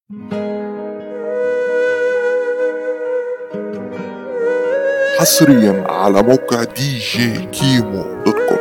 حصريا على موقع دي جي كيمو دوت كوم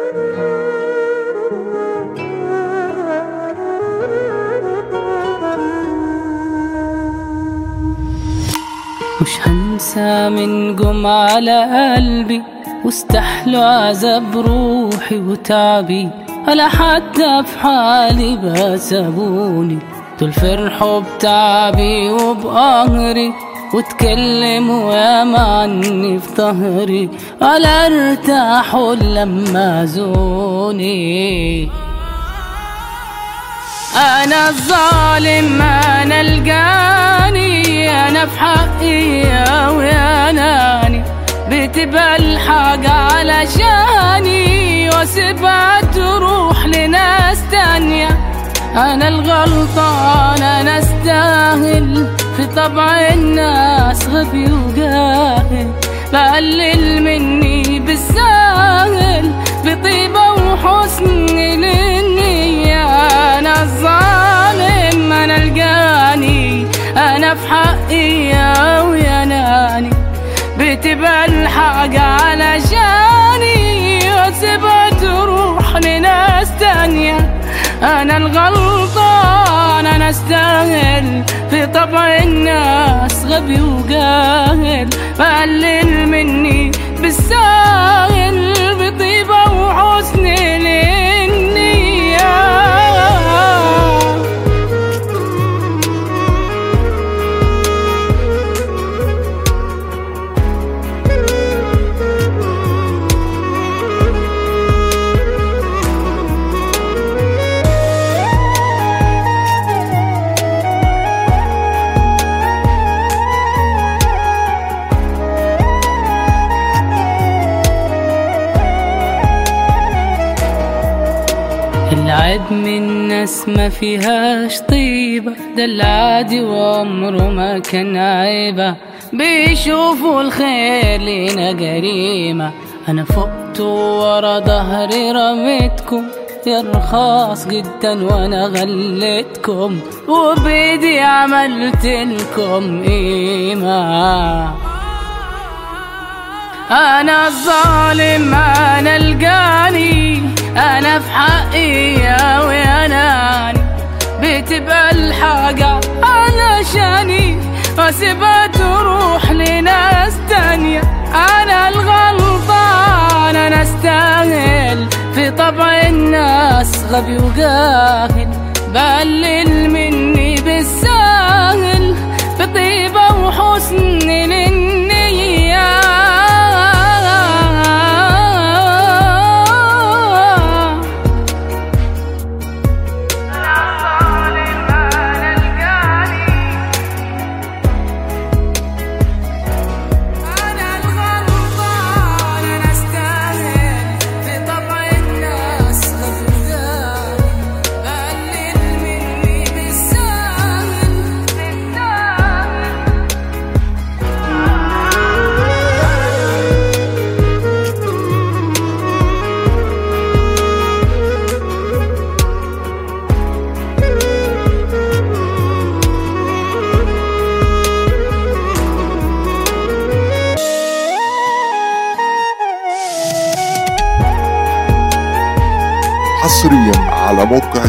مش هنسى من قم على قلبي واستحلوا عذاب روحي وتعبي ولا حتى في حالي بسابوني دول فرحوا بتعبي وبقهري وتكلموا ياما عني في ظهري ولا ارتاحوا لما زوني انا الظالم انا الجاني انا في حقي يا وياناني بتبقى الحاجة علشاني واسيبها تروح لناس تانية انا الغلطان انا استاهل في طبع الناس غبي وجاهل بقلل مني بالساهل بطيبة وحسن للنية أنا الظالم أنا الجاني أنا في حقي يا وياناني بتبقى الحاجة علشاني واسيبها تروح لناس تانية أنا الغلطان أنا استاهل في طبع الناس غبي وجاهل بقلل مني بالساهل بطيبة وحسن للنية العيب من ناس ما فيهاش طيبة ده العادي وعمره ما كان عيبة بيشوفوا الخير لينا جريمة أنا فقت ورا ظهري رميتكم يا رخاص جدا وانا غليتكم وبيدي عملت لكم قيمه انا الظالم انا الجاني انا في حقي يا وياناني بتبقى الحاجة علشاني واسيبها تروح لناس تانية انا الغلطان انا استاهل في طبع الناس غبي وجاهل بقلل مني بالساهل بطيبة وحسن للنية أنا الغلطان أنا أستاهل في طبع الناس غفلان بقلل مني بالساهل بالساهل حصريا على موقع